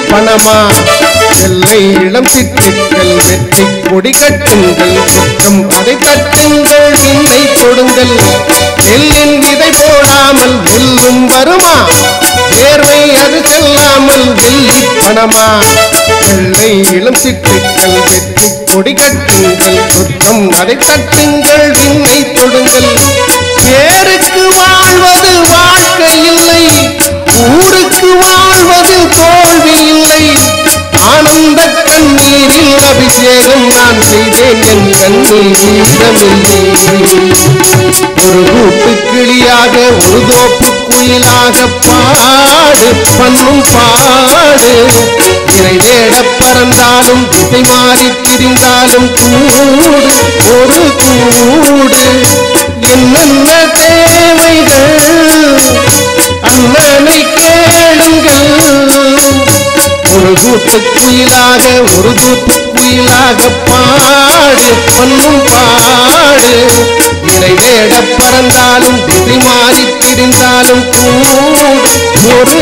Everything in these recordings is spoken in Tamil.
பணமா வெள்ளை இளம் சிட்டுக்கள் வெற்றி கொடி கட்டுங்கள் குற்றம் அதை தட்டுங்கள் விண்ணை கொடுங்கள் நெல்லின் விதை போடாமல் நெல்லும் வருமா வேர்வை அது செல்லாமல் வெள்ளி பணமா வெள்ளை இளம் சிட்டுக்கள் வெற்றி கொடி கட்டுங்கள் குற்றம் அதை தட்டுங்கள் விண்ணை தொடுங்கள் பேருக்கு வாழ்வது வாழ்க்கை இல்லை ஊருக்கு வாழ்வது தோல்வி இல்லை ஆனந்த கண்ணீரில் அபிஷேகம் நான் செய்தேன் என் கண்ணில் ஈரமில்லை ஒரு கூட்டு கிளியாக ஒரு தோப்பு குயிலாக பாடு பண்ணும் பாடு இறை தேட பறந்தாலும் திசை மாறி திரிந்தாலும் கூடு ஒரு கூடு என்னென்ன தேவைகள் அண்ணனை கேளுங்கள் ஒரு கூட்டு குயிலாக ஒரு கூட்டு குயிலாக பாடு பண்ணும் பாடு இறை தேட பறந்தாலும் திசை மாறி திரிந்தாலும் கூடு ஒரு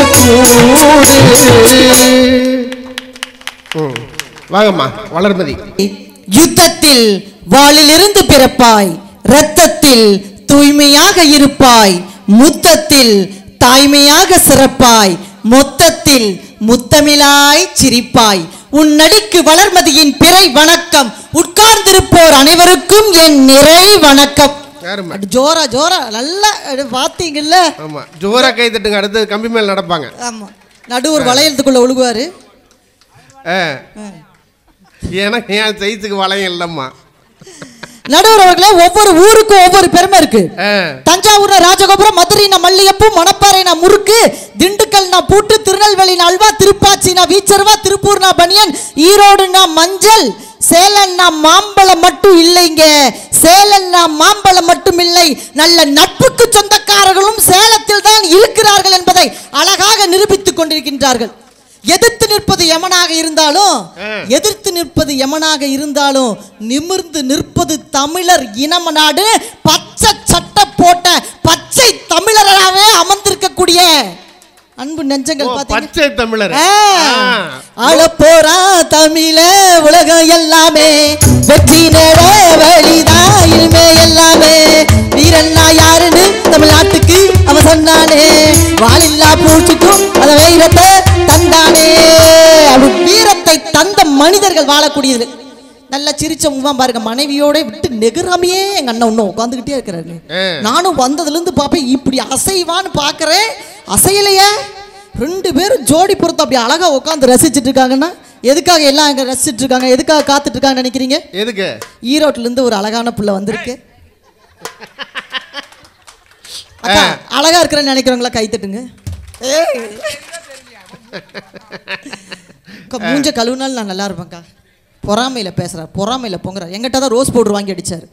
கூடு ம். வாங்கம்மா வளர்மதி யுத்தத்தில் வாளிலிருந்து பிறப்பாய் இரத்தத்தில் தூய்மையாக இருப்பாய் முத்தத்தில் தாய்மையாக சிறப்பாய் மொத்தத்தில் முத்தமிழாய் சிரிப்பாய் உன் நடிக்கு வளர்மதியின் பிறை வணக்கம் உட்கார்ந்திருப்போர் அனைவருக்கும் என் நிறை வணக்கம் யாரும்மா அடி ஜோரா ஜோரா நல்லா அடி பாத்தீங்கல்ல ஆமா ஜோரா கை தட்டுங்க அடுத்து கம்பி மேல் நடப்பாங்க ஆமா நடுவர் வளையத்துக்குள்ள ஒழுகுவாரு ஆ. எனக்கு என் சைஸுக்கு வளையம் இல்லைம்மா நடுவர் அவர்களே ஒவ்வொரு ஊருக்கும் ஒவ்வொரு பெருமை இருக்கு ஆ. தஞ்சாவூர்ல ராஜகோபுரம் மதுரைனா மல்லியப்பூ மணப்பாறைனா முறுக்கு திண்டுக்கல்னா பூட்டு திருநெல்வேலினா அல்வா திருப்பாச்சினா வீச்சர்வா திருப்பூர்னா பனியன் ஈரோடுனா மஞ்சள் சேலம்னா மாம்பழம் மட்டும் இல்லைங்க சேலம்னா மாம்பழம் மட்டும் இல்லை நல்ல நட்புக்கு சொந்தக்காரர்களும் சேலத்தில் தான் இருக்கிறார்கள் என்பதை அழகாக நிரூபித்துக் கொண்டிருக்கின்றார்கள் எதிர்த்து நிற்பது யமனாக இருந்தாலும் ஆ. எதிர்த்து நிற்பது யமனாக இருந்தாலும் நிமிர்ந்து நிற்பது தமிழர் இனம நாடு பச்சை சட்டை போட்ட பச்சை தமிழராகவே அமர்ந்திருக்கக்கூடிய அன்பு நெஞ்சங்கள் ஓ, பாத்தீங்க பச்சை தமிழர் ஆ. ஆ. ஆள போறா தமிழ உலகம் எல்லாமே வெற்றி நேட வழிதான் இனிமே எல்லாமே வீரன்னா யாருன்னு தமிழ்நாட்டுக்கு அவன் சொன்னானே வாலில்லா பூச்சிக்கும் அந்த வீரத்தை தந்தானே அப்படி வீரத்தை தந்த மனிதர்கள் வாழக்கூடியது நல்லா சிரிச்ச முகம் பாருங்க மனைவியோட விட்டு நெகுறாமையே எங்க அண்ணன் இன்னும் உட்காந்துக்கிட்டே இருக்கிறாரு ஆ. நானும் வந்ததுல இருந்து பார்ப்பேன் இப்படி அசைவான்னு பார்க்கறேன் அசையலையே ரெண்டு பேரும் ஜோடி பொறுத்து அப்படி அழகா உட்காந்து ரசிச்சிட்டு இருக்காங்கன்னா எதுக்காக எல்லாம் அங்க ரசிச்சிட்டு இருக்காங்க எதுக்காக காத்துட்டு இருக்காங்கன்னு நினைக்கிறீங்க எதுக்கு ஈரோட்ல இருந்து ஒரு அழகான புள்ள வந்திருக்கு அக்கா, அழகா இருக்கிறேன்னு நினைக்கிறவங்களா கை தட்டுங்க ஏய். அக்கா, மூஞ்ச கழுவுனாலும் நான் நல்லா இருப்பேன்க்கா பொறாமையில பேசுறார் பொறாமையில பொங்குறார் எங்கிட்ட தான் ரோஸ் பவுடர் வாங்கி அடிச்சாரு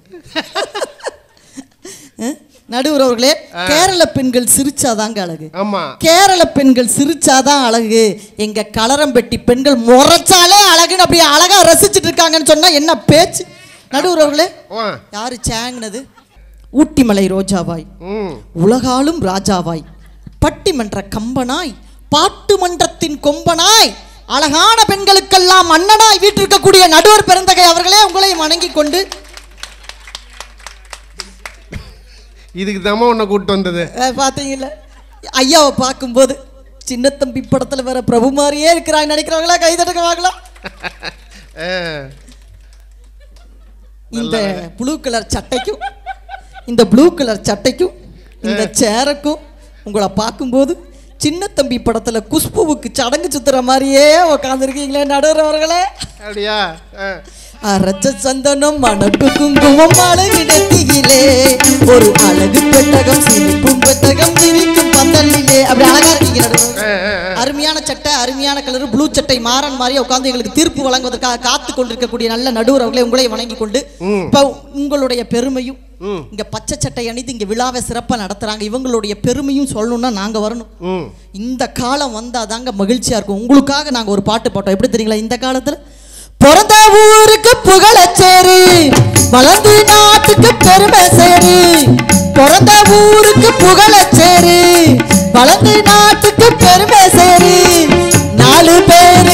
அஹ், நடுவர் அவர்களே கேரள பெண்கள் சிரிச்சாதாங்க அழகு ஆமா கேரள பெண்கள் சிரிச்சாதான் அழகு எங்க கலரம்பெட்டி பெண்கள் முறைச்சாலே அழகுன்னு அப்படியே அழகா ரசிச்சிட்டு இருக்காங்கன்னு சொன்னா என்ன பேச்சு நடுவர் அவர்களே ஓ யாரு சேங்கினது ஊட்டிமலை ரோஜாவாய் ம் உலகாலும் ராஜாவாய் பட்டிமன்ற கம்பனாய் பாட்டு மன்றத்தின் கொம்பனாய் அழகான பெண்களுக்கெல்லாம் அண்ணனாய் வீற்றிருக்கக்கூடிய நடுவர் பெருந்தகை அவர்களே உங்களை வணங்கிக் கொண்டு இதுக்கு தாம்மா உன்னை கூப்பிட்டு வந்தது அஹ், பாத்தீங்கல்ல ஐயாவை பார்க்கும்போது சின்ன தம்பி படத்துல வேற பிரபு மாதிரியே இருக்கிறாங்க நினைக்கிறவங்களா கை தட்டுக்க வாங்கலாம் ஆ. இந்த ப்ளூ கலர் சட்டைக்கும் இந்த ப்ளூ கலர் சட்டைக்கும் இந்த சேருக்கும் உங்களை பார்க்கும்போது சின்ன தம்பி படத்துல குஷ்புவுக்கு சடங்கு சுத்துற மாதிரியே உட்காந்துருக்கீங்களே நடுறவர்களே அப்படியா ஆ. அரச்ச சந்தனம் மணக்கு குங்குமம் அழகு நெத்தியிலே ஒரு அழகு பெட்டகம் சிரிப்பும் பெட்டகம் சிரிக்கும் பந்தலிலே அப்படி அழகா இருக்கீங்க நடுவர்களே. ஆ, ஆ, ஆ. அருமையான சட்டை அருமையான கலர் ப்ளூ சட்டை மாறன் மாதிரி உட்கார்ந்து எங்களுக்கு தீர்ப்பு வழங்குவதற்காக காத்து கொண்டிருக்கக்கூடிய நல்ல நடுவர் அவர்களை உங்களை வணங்கி கொண்டு ம். இப்ப உங்களுடைய பெருமையும் ம். இங்க பச்சை சட்டை அணிந்து இங்க விழாவை சிறப்பா நடத்துறாங்க இவங்களுடைய பெருமையும் சொல்லணும்னா நாங்க வரணும் ம் இந்த காலம் வந்தா தாங்க மகிழ்ச்சியா இருக்கும் உங்களுக்காக நாங்க ஒரு பாட்டு பாட்டோம் எப்படி தெரியுங்களா இந்த காலத்துல பிறந்த ஊருக்கு புகழச்சேரு வளர்ந்து நாட்டுக்கு பெருமை சேரு பிறந்த ஊருக்கு புகழச்சேரு வளர்ந்து நாட்டுக்கு பெருமை சேரு நாலு பேரு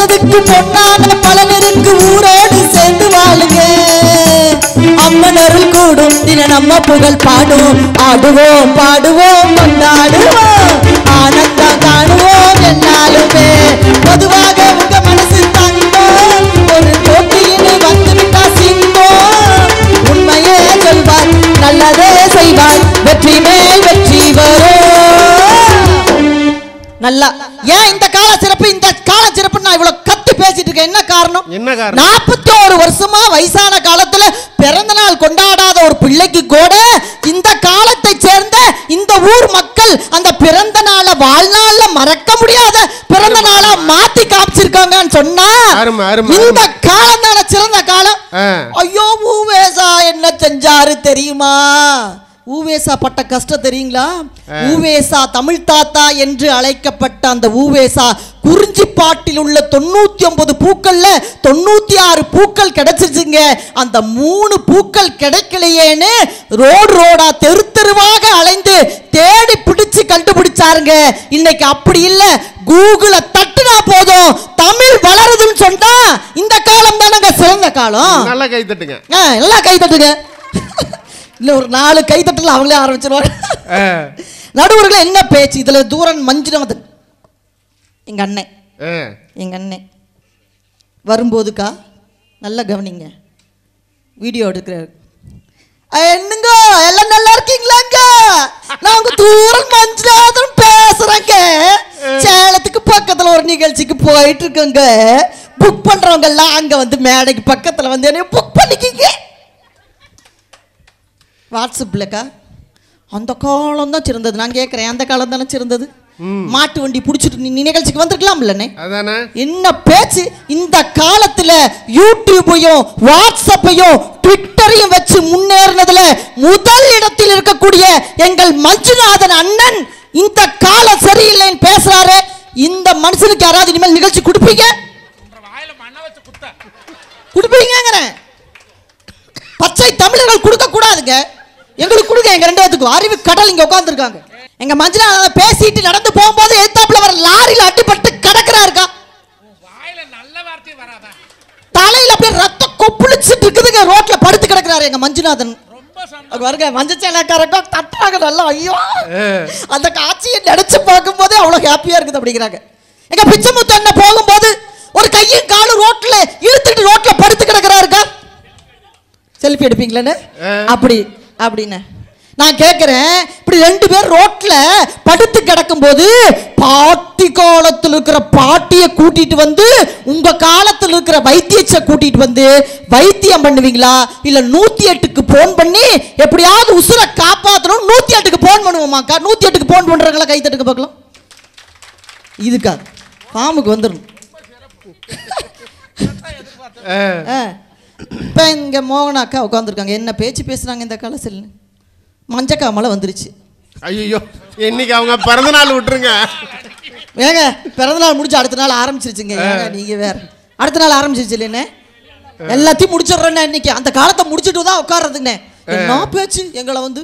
உழைச்சதுக்கு பொன்னான பலன் இருக்கு ஊரோடு சேர்ந்து வாழுங்க அம்மன் அருள் கூடும் தின நம்ம புகழ் பாடுவோம் ஆடுவோம் பாடுவோம் கொண்டாடுவோம் ஆனந்தம் காணுவோம் என்னாலுமே பொதுவாக உங்க மனசு தங்கம் ஒரு போட்டியினு வந்து விட்டா சிங்கம் உண்மையே சொல்வார் நல்லதே செய்வார் வெற்றி மேல் வெற்றி வரும் நல்லா ஏன் இந்த கால சிறப்பு இந்த கால சிறப்பு நான் இவ்வளவு கத்தி பேசிட்டு இருக்கேன் என்ன காரணம் என்ன காரணம் நாற்பத்தி ஒரு வருஷமா வயசான காலத்துல பிறந்த நாள் கொண்டாடாத ஒரு பிள்ளைக்கு கூட இந்த காலத்தை சேர்ந்த இந்த ஊர் மக்கள் அந்த பிறந்த நாளை வாழ்நாள்ல மறக்க முடியாத பிறந்த நாளா மாத்தி காமிச்சிருக்காங்கன்னு சொன்னா அருமை, அருமை, இந்த அருமை. காலம் தானே சிறந்த காலம் ஆ. ஐயோ ஊவேசா என்ன செஞ்சாரு தெரியுமா ஊவேசா பட்ட கஷ்டம் தெரியுங்களா ஊவேசா தமிழ் தாத்தா என்று அழைக்கப்பட்ட அந்த ஊவேசா குறிஞ்சிப்பாட்டில் உள்ள தொண்ணூத்தி ஒன்பது பூக்கள்ல தொண்ணூத்தி ஆறு பூக்கள் கிடைச்சிச்சுங்க அந்த மூணு பூக்கள் கிடைக்கலையேன்னு ரோடு ரோடா தெரு தெருவாக அலைந்து தேடி பிடிச்சு கண்டுபிடிச்சாருங்க இன்னைக்கு அப்படி இல்ல கூகுள தட்டுனா போதும் தமிழ் வளருதுன்னு சொன்னா இந்த காலம் தானங்க சிறந்த காலம் நல்லா கை தட்டுங்க ஆ, எல்லாம் கை தட்டுங்க இல்ல ஒரு நாலு கை தட்டல அவங்களே ஆரம்பிச்சிருவாங்க ஆ, நடுவர்கள் என்ன பேச்சு இதுல தூரன் மஞ்சுநாதன் எங்க அண்ணன் ஆ. எங்க அண்ணன் வரும்போதுக்கா நல்லா கவனிங்க வீடியோ எடுக்கிறாரு அஹ், என்னங்க எல்லாம் நல்லா இருக்கீங்களாங்க நான் உங்க தூரன் மஞ்சுநாதன் பேசுறேங்க சேலத்துக்கு பக்கத்துல ஒரு நிகழ்ச்சிக்கு போயிட்டு இருக்கேங்க புக் பண்றவங்க எல்லாம் அங்க வந்து மேடைக்கு பக்கத்துல வந்து என்ன புக் பண்ணிக்கிங்க வாட்ஸ்அப்லக்கா அந்த காலம் தான் சிறந்தது நான் கேட்குறேன் அந்த காலம் தானே சிறந்தது மாட்டு வண்டி பிடிச்சிட்டு நீ நிகழ்ச்சிக்கு வந்திருக்கலாம் இல்லைண்ணே அதானே என்ன பேச்சு இந்த காலத்துல யூடியூபையும் வாட்ஸ்அப்பையும் ட்விட்டரையும் வச்சு முன்னேறினதுல முதல் இடத்தில் இருக்கக்கூடிய எங்கள் மஞ்சுநாதன் அண்ணன் இந்த காலம் சரியில்லைன்னு பேசுறாரு இந்த மனுஷனுக்கு யாராவது இனிமேல் நிகழ்ச்சி கொடுப்பீங்க கொடுப்பீங்கிறேன் பச்சை தமிழர்கள் கொடுக்க கூடாதுங்க எங்களுக்கு கொடுங்க எங்க ரெண்டு பேத்துக்கும் அறிவு கடல் இங்க உட்காந்துருக்காங்க எங்க மஞ்சள் பேசிட்டு நடந்து போகும்போது எத்தாப்புல வர லாரியில அடிபட்டு கிடக்குறாருக்கா வாயில நல்ல வார்த்தை வராதா தலையில அப்படியே ரத்தம் கொப்புளிச்சிட்டு இருக்குதுங்க ரோட்ல படுத்து கிடக்குறாரு எங்க மஞ்சுநாதன் ரொம்ப சந்தோஷம் அங்க வருங்க மஞ்சள் சேலக்காரங்க தட்டுறாங்க நல்லா ஐயோ ஆ. அந்த காட்சியை நினைச்சு பார்க்கும்போதே அவ்வளவு ஹாப்பியா இருக்குது அப்படிங்கிறாங்க எங்க பிச்சைமுத்து அண்ணன் போகும்போது ஒரு கையும் காலும் ரோட்ல இழுத்துட்டு ரோட்ல படுத்து கிடக்குறாருக்கா செல்ஃபி எடுப்பீங்களான்னு ஆ. அப்படி அப்படின்னு நான் கேட்குறேன் இப்படி ரெண்டு பேர் ரோட்ல படுத்து கிடக்கும்போது பாட்டி காலத்தில் இருக்கிற பாட்டியை கூட்டிட்டு வந்து உங்க காலத்தில் இருக்கிற வைத்தியச்சை கூட்டிட்டு வந்து வைத்தியம் பண்ணுவீங்களா இல்ல நூத்தி எட்டுக்கு போன் பண்ணி எப்படியாவது உசுரை காப்பாற்றணும் நூத்தி எட்டுக்கு போன் பண்ணுவோமாக்கா நூத்தி எட்டுக்கு போன் பண்றவங்களா கை தட்டுக்கு பார்க்கலாம் இதுக்கா பாம்புக்கு வந்துடணும் ஆ. இப்போ இங்கே மோகன அக்கா உட்காந்துருக்காங்க என்ன பேச்சு பேசுகிறாங்க இந்த காலத்தில் மஞ்சக்காமலை வந்துருச்சு ஐயோ இன்னைக்கு அவங்க பிறந்த நாள் விட்டுருங்க ஏங்க பிறந்த நாள் முடிச்சு அடுத்த நாள் ஆரம்பிச்சிருச்சுங்க ஏங்க நீங்கள் வேற அடுத்த நாள் ஆரம்பிச்சிருச்சு இல்லைண்ணே எல்லாத்தையும் முடிச்சிடுறேண்ணே இன்னைக்கு அந்த காலத்தை முடிச்சிட்டு தான் உட்கார்றதுங்கண்ணே என்ன பேச்சு எங்களை வந்து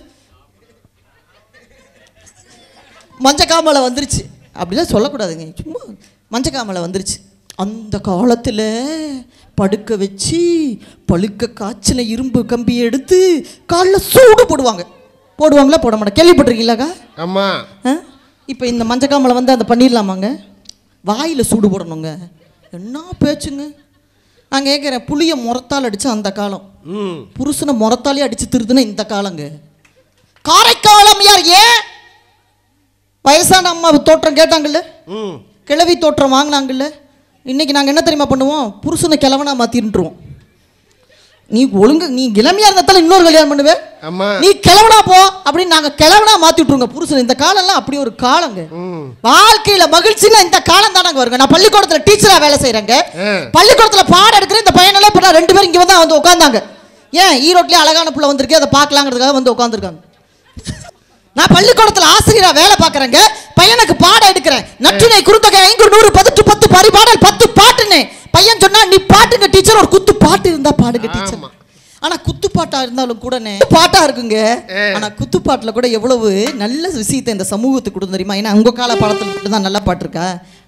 மஞ்சக்காமலை வந்துருச்சு அப்படிலாம் சொல்லக்கூடாதுங்க சும்மா மஞ்சக்காமலை வந்துருச்சு அந்த காலத்தில் படுக்க வச்சு பழுக்க காய்ச்சின இரும்பு கம்பி எடுத்து காலில் சூடு போடுவாங்க போடுவாங்களா போட மாட்டேன் கேள்விப்பட்டிருக்கீங்களாக்கா ஆமா இப்போ இந்த மஞ்சக்காமலை வந்து அதை பண்ணிடலாமாங்க வாயில் சூடு போடணுங்க என்ன பேச்சுங்க நான் கேட்குறேன் புளியை முறத்தால் அடிச்சு அந்த காலம் ம் புருஷனை முறத்தாலே அடிச்சு திருதுன இந்த காலங்க காரைக்காலம் யார் ஏன் வயசான அம்மா தோற்றம் கேட்டாங்கல்ல ம் கிழவி தோற்றம் வாங்கினாங்கல்ல இன்னைக்கு நாங்கள் என்ன தெரியுமா பண்ணுவோம் புருஷனை கிழவனா மாற்றின்ட்டுருவோம் நீ ஒழுங்கு நீ இளமையா இருந்தாலும் இன்னொரு கல்யாணம் பண்ணுவே ஆமா நீ கிழவனா போ அப்படின்னு நாங்க கிழவனா மாத்தி விட்டுருங்க புருஷன் இந்த காலம்லாம் அப்படி ஒரு காலங்க ம் வாழ்க்கையில மகிழ்ச்சினா இந்த காலம் தானங்க வருங்க நான் பள்ளிக்கூடத்துல டீச்சரா வேலை செய்யறேங்க ஆ. பள்ளிக்கூடத்துல பாடம் எடுக்கிற இந்த பையனெல்லாம் இப்ப நான் ரெண்டு பேரும் இங்க வந்து வந்து உட்காந்தாங்க ஏன் ஈரோட்லயே அழகான புள்ள வந்திருக்கு அதை பார்க்கலாங்கிறதுக்காக வந்து உட்காந்துருக்காங்க நான் பள்ளிக்கூடத்துல ஆசிரியரா வேலை பார்க்கறேங்க பையனுக்கு பாடம் எடுக்கிறேன் நற்றினை குறுந்தொகை ஐங்குறு நூறு பதிட்டு பத்து பரிபாடல் பத்து பாட்டுன்னு பையன் சொன்னா நீ பாட்டுங்க டீச்சர் ஒரு குத்து பாட்டு இருந்தா பாடுங்க டீச்சர் ஆமா. ஆனா குத்துப்பாட்டா இருந்தாலும் கூடனே பாட்டா இருக்குங்க ஏ. ஆனா குத்துப்பாட்டுல கூட எவ்வளவு நல்ல விஷயத்தை இந்த சமூகத்துக்கு கொடுத்து தெரியுமா ஏன்னா உங்க கால பாடத்துல மட்டும் தான் நல்ல பாட்டு இருக்கா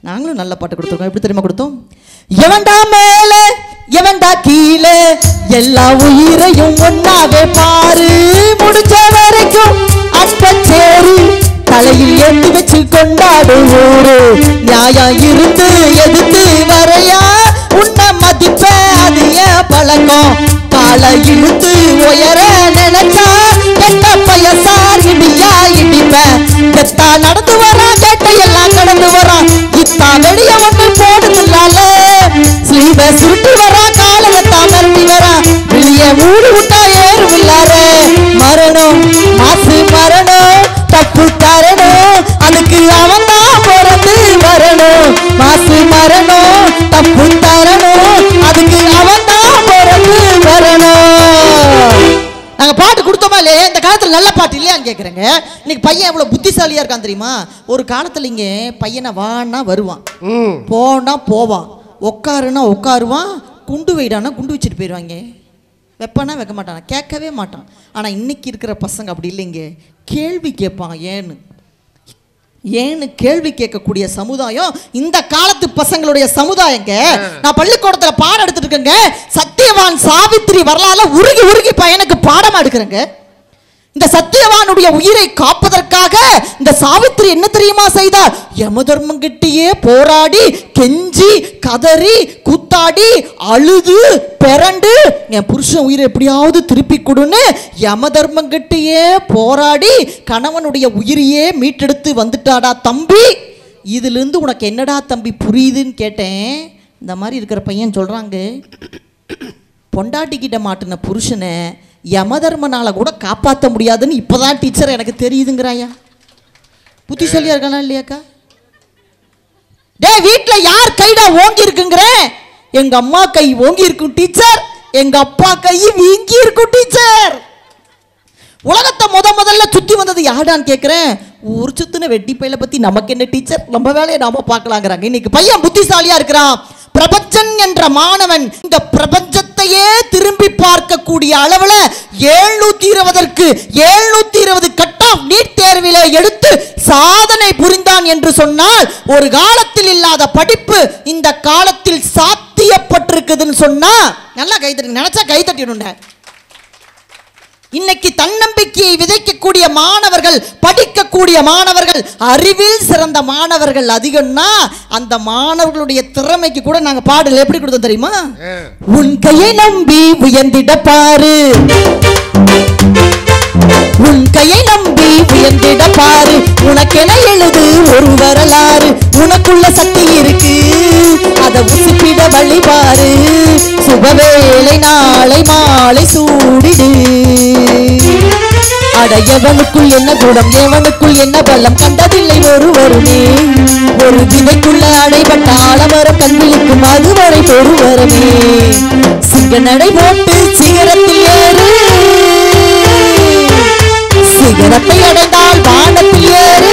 நாங்களும் நல்ல பாட்டு கொடுத்துருக்கோம் எப்படி தெரியுமா கொடுத்தோம் எவன்டா மேல எவன்டா கீழே எல்லா உயிரையும் ஒன்னாவே பாரு முடிஞ்ச வரைக்கும் அன்பச்சேரி தலையில் ஏற்றி வச்சு கொண்டாடு ஊரு நியாயம் இருந்து எதிர்த்து வரையா உன்னை மதிப்ப அது ஏன் பழக்கம் காலை இழுத்து உயர நினைச்சா கெட்ட பயசார் இடியா இடிப்பேன் கெத்தா நடந்து வரான் கேட்டையெல்லாம் கடந்து வரான் இத்தா வெடிய ஒண்ணு போடுதில்லால ஸ்லீவ சுருட்டி வரா காலையத்தா மருட்டி வரா வெளிய மூடு விட்டா ஏறும் இல்லாரே மரணம் மாசு மரணம் தப்பு தரணும் அதுக்கு அவன் தான் பிறந்து வரணும் மாசு மரணம் தப்பு தரணும் அதுக்கு அவன் தான் பிறந்து வரணும் நாங்க பாட்டு கொடுத்தோமா இல்லையே இந்த காலத்துல நல்ல பாட்டு இல்லையான்னு கேக்குறேங்க இன்னைக்கு பையன் எவ்வளவு புத்திசாலியா இருக்கான் தெரியுமா ஒரு காலத்துல இங்க பையனை வான்னா வருவான் ம் போனா போவான் உட்காருனா உட்காருவான் குண்டு வைடானா குண்டு வச்சுட்டு போயிடுவாங்க வைப்பானா வைக்க மாட்டான் கேட்கவே மாட்டான் ஆனால் இன்னைக்கு இருக்கிற பசங்க அப்படி இல்லைங்க கேள்வி கேட்பான் ஏன்னு ஏன்னு கேள்வி கேட்கக்கூடிய சமுதாயம் இந்த காலத்து பசங்களுடைய சமுதாயங்க நான் பள்ளிக்கூடத்துல பாடம் எடுத்துட்டு இருக்கேங்க சத்தியவான் சாவித்திரி வரலாறுல உருகி உருகி பையனுக்கு பாடமா எடுக்கிறேங்க இந்த சத்தியவானுடைய உயிரை காப்பதற்காக இந்த சாவித்திரி என்ன தெரியுமா செய்தார் யமதர்மங்கிட்டயே போராடி கெஞ்சி கதறி கூத்தாடி அழுது பிறண்டு என் புருஷன் உயிரை எப்படியாவது திருப்பி கொடுன்னு யமதர்மங்கிட்டயே போராடி கணவனுடைய உயிரையே மீட்டெடுத்து வந்துட்டாடா தம்பி இதிலிருந்து உனக்கு என்னடா தம்பி புரியுதுன்னு கேட்டேன் இந்த மாதிரி இருக்கிற பையன் சொல்றாங்க பொண்டாட்டிக்கிட்ட மாட்டின புருஷனை யமதர்மனால கூட காப்பாற்ற முடியாதுன்னு இப்போதான் டீச்சர் எனக்கு தெரியுதுங்கிறாயா புத்திசாலியா இருக்கானா இல்லையாக்கா டேய் வீட்ல யார் கைடா ஓங்கி இருக்குங்கிற எங்க அம்மா கை ஓங்கி இருக்கும் டீச்சர் எங்க அப்பா கை வீங்கி இருக்கும் டீச்சர் உலகத்தை முத முதல்ல சுத்தி வந்தது யாருடான்னு கேட்குறேன் ஊர் சுத்தின வெட்டி பையில பத்தி நமக்கு என்ன டீச்சர் நம்ம வேலையை நாம பார்க்கலாங்கிறாங்க இன்னைக்கு பையன் புத்திசாலியா இருக்கிறான் பிரபஞ்சன் என்ற மாணவன் இந்த பிரபஞ்சத்தையே திரும்பி பார்க்கக்கூடிய அளவுல எழுநூத்தி இருபதற்கு எழுநூத்தி இருபது கட் ஆஃப் நீட் தேர்விலே எடுத்து சாதனை புரிந்தான் என்று சொன்னால் ஒரு காலத்தில் இல்லாத படிப்பு இந்த காலத்தில் சாத்தியப்பட்டிருக்குதுன்னு சொன்னா நல்லா கை தட்டி நினைச்சா கை தட்டிடுங்க இன்னைக்கு தன்னம்பிக்கையை விதைக்கக்கூடிய மாணவர்கள் படிக்கக்கூடிய மாணவர்கள் அறிவில் சிறந்த மாணவர்கள் அதிகம்னா அந்த மாணவர்களுடைய திறமைக்கு கூட நாங்க பாடல் எப்படி கொடுத்தோம் தெரியுமா உன் கையை நம்பி உயர்ந்திட பாரு உன் கையை நம்பி உயர்ந்திட பாரு உனக்கென எழுது ஒரு வரலாறு உனக்குள்ள சக்தி இருக்கு அத உசுப்பிட வழி பாரு சுபவேளை நாளை மாலை சூடிடு அட எவனுக்குள் என்ன குடம் எவனுக்குள் என்ன பலம் கண்டதில்லை ஒருவருமே ஒரு விதைக்குள்ள அடைபட்ட ஆலமரம் கண்விழிக்கும் அதுவரை பொறுவரமே சிங்க நடை போட்டு சிகரத்தில் ஏறு சிகரத்தை அடைந்தால் வானத்தில் ஏறு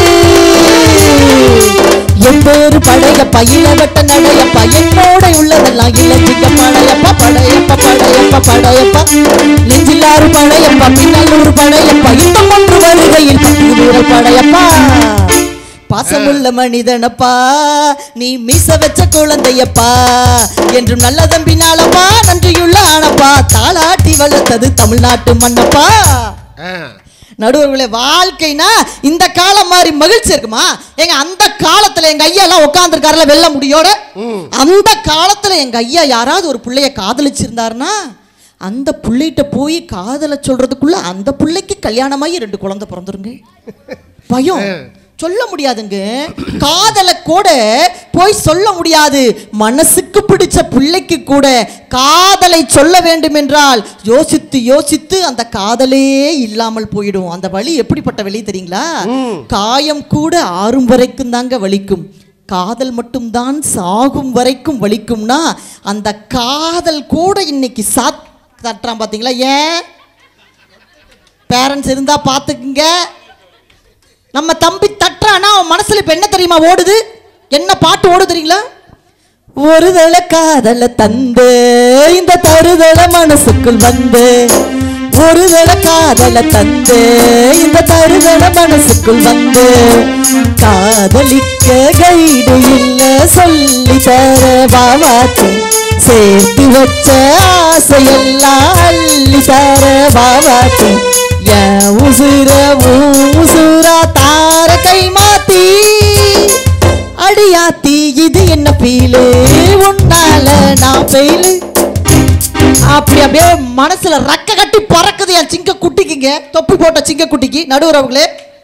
எப்பேறு படையப்பா இளவட்ட நடையப்பா என்னோட உள்ளதெல்லாம் இளஞ்சிக்க படையப்பா படையப்பா படையப்பா படையப்பா நெஞ்சிலாறு படையப்பா பின்னல்லூர் படையப்பா இன்னும் ஒன்று வருகையில் பட்டியலூர் படையப்பா பாசமுள்ள மனிதனப்பா நீ மீச வச்ச குழந்தையப்பா என்றும் நல்ல தம்பினாலப்பா நன்றியுள்ள ஆனப்பா தாளாட்டி வளர்த்தது தமிழ்நாட்டு மண்ணப்பா ஆ நடுவர்களே வாழ்க்கைனா இந்த காலம் மாதிரி மகிழ்ச்சி இருக்குமா எங்க அந்த காலத்துல எங்க ஐயா எல்லாம் உட்காந்துருக்காருல வெல்ல முடியோட அந்த காலத்துல எங்க ஐயா யாராவது ஒரு பிள்ளைய காதலிச்சிருந்தாருன்னா அந்த பிள்ளைகிட்ட போய் காதலை சொல்றதுக்குள்ள அந்த பிள்ளைக்கு கல்யாணமாகி ரெண்டு குழந்தை பிறந்துருங்க பயம் சொல்ல முடியாதுங்க காதலை கூட போய் சொல்ல முடியாது மனசுக்கு பிடிச்ச பிள்ளைக்கு கூட காதலை சொல்ல வேண்டும் என்றால் யோசித்து யோசித்து அந்த காதலே இல்லாமல் போயிடும் அந்த வலி எப்படிப்பட்ட வலி தெரியுங்களா காயம் கூட ஆறும் வரைக்கும் தாங்க வலிக்கும் காதல் மட்டும்தான் சாகும் வரைக்கும் வலிக்கும்னா அந்த காதல் கூட இன்னைக்கு சாத் தட்டுறான் பார்த்தீங்களா ஏன் பேரண்ட்ஸ் இருந்தா பார்த்துக்குங்க நம்ம தம்பி தட்டுறானா அவன் மனசுல இப்ப என்ன தெரியுமா ஓடுது என்ன பாட்டு ஓடுது தெரியுங்களா ஒரு தலை காதல தந்து இந்த தருதல மனசுக்குள் வந்து ஒரு தலை காதல தந்து இந்த தருதல மனசு மனசுக்குள் வந்து காதலிக்க கைடு இல்ல சொல்லி தர பாவாத்து சேர்த்து வச்ச ஆசையெல்லாம் அள்ளி தர பாவாத்து என் உசுர உன் உசுரா தார கை மாத்தி அடியாத்தி இது என்ன ஃபீலு உன்னால நான் ஃபெயிலு அப்படி அப்படியே மனசுல ரக்க கட்டி பறக்குது என் சிங்க குட்டிக்குங்க தொப்பி போட்ட சிங்க குட்டிக்கு நடுவுறவங்களே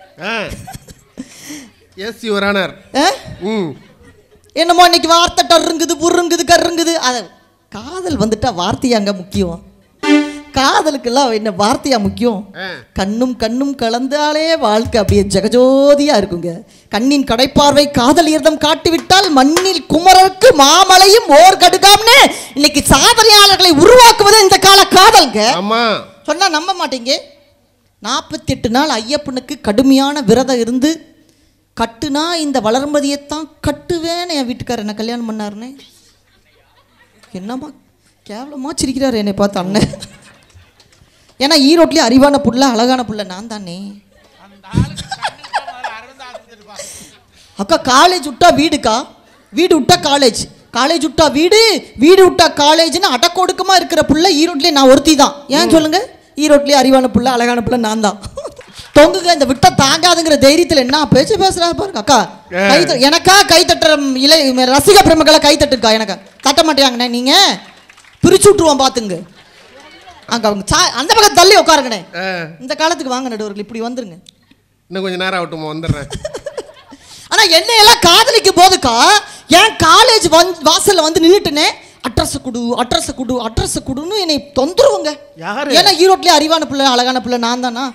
எஸ் யுவர் ஆனர் ம் என்னமோ இன்னைக்கு வார்த்தை டருங்குது புருங்குது கருங்குது அது காதல் வந்துட்டா வார்த்தையாங்க முக்கியம் காதலுக்கெல்லாம் என்ன வார்த்தையா முக்கியம் ஆ. கண்ணும் கண்ணும் கலந்தாலே வாழ்க்கை அப்படியே ஜெகஜோதியா இருக்குங்க கண்ணின் கடைப்பார்வை காதல் ஈர்தம் காட்டிவிட்டால் மண்ணில் குமரருக்கு மாமலையும் ஓர் கடுகாம்னு இன்னைக்கு சாதனையாளர்களை உருவாக்குவது இந்த கால காதல்ங்க ஆமா சொன்னா நம்ப மாட்டீங்க நாற்பத்தி எட்டு நாள் ஐயப்பனுக்கு கடுமையான விரதம் இருந்து கட்டுனா இந்த வளர்மதியைத்தான் கட்டுவேன்னு என் வீட்டுக்காரர் என்ன கல்யாணம் பண்ணாருன்னு என்னம்மா கேவலமா சிரிக்கிறாரு என்னை பார்த்து அண்ணன் ஏன்னா ஈரோட்லேயே அறிவான புள்ள அழகான புள்ள நான் தானே அந்த ஆளுக்கு கண்ணுக்கு முதல்ல அரவிந்த் ஆஸ்பத்திரி பா அக்கா காலேஜ் விட்டா வீடுக்கா வீடு விட்டா காலேஜ் காலேஜ் விட்டா வீடு வீடு விட்டா காலேஜ்னு அடக்கொடுக்கமா இருக்கிற புள்ள ஈரோட்லயே நான் ஒருத்தி தான் ஏன் சொல்லுங்க ஈரோட்லயே அறிவான புள்ள அழகான புள்ள நான் தான் தொங்குங்க இந்த விட்ட தாங்காதுங்கிற தைரியத்துல என்ன பேச்சு பேசுறா பாருங்க அக்கா கை த- எனக்கா கை தட்டுற இலை ரசிக பிரமுகளை கை தட்டுக்கா எனக்கு தட்ட மாட்டேங்ண்ணே நீங்க பிரிச்சு விட்டுருவோம் பாத்துங்க அங்க அவங்க சா அந்த பக்கம் தள்ளி உட்காருங்கண்ணே ஆ, இந்த காலத்துக்கு வாங்க நடுவர்கள் இப்படி வந்துருங்க இன்னும் கொஞ்சம் நேரம் ஆகட்டும் வந்துடுறேன் ஆனா என்னையெல்லாம் காதலிக்கும் போதுக்கா என் காலேஜ் வந் வாசல்ல வந்து நின்னுட்டுனே அட்ரஸ் குடு அட்ரஸ் குடு அட்ரஸ் குடுன்னு என்னை தொந்தரவுங்க யாரு? ஏன்னா ஈரோட்லயே அறிவான பிள்ளை அழகான பிள்ளை நான் தானா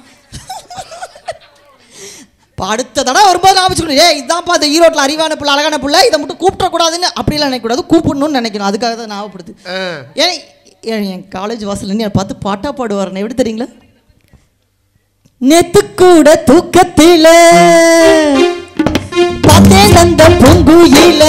இப்போ அடுத்த தடவை வரும்போது ஞாபகம் ஏ இதான்ப்பா இந்த ஈரோட்டில் அறிவான பிள்ளை அழகான பிள்ளை இதை மட்டும் கூப்பிடக்கூடாதுன்னு அப்படிலாம் நினைக்கக்கூடாது கூப்பிடணும்னு நினைக்கணும் அதுக்காக தான் ஞாபகப்படுது ஆ, ஏன் ஏன் என் காலேஜ் வாசல்ல நின்னு என்னை பார்த்து பாட்டா பாடுவார் எப்படி தெரியுங்களா நேத்து கூட தூக்கத்தில பார்த்தேன் அந்த பூங்குயில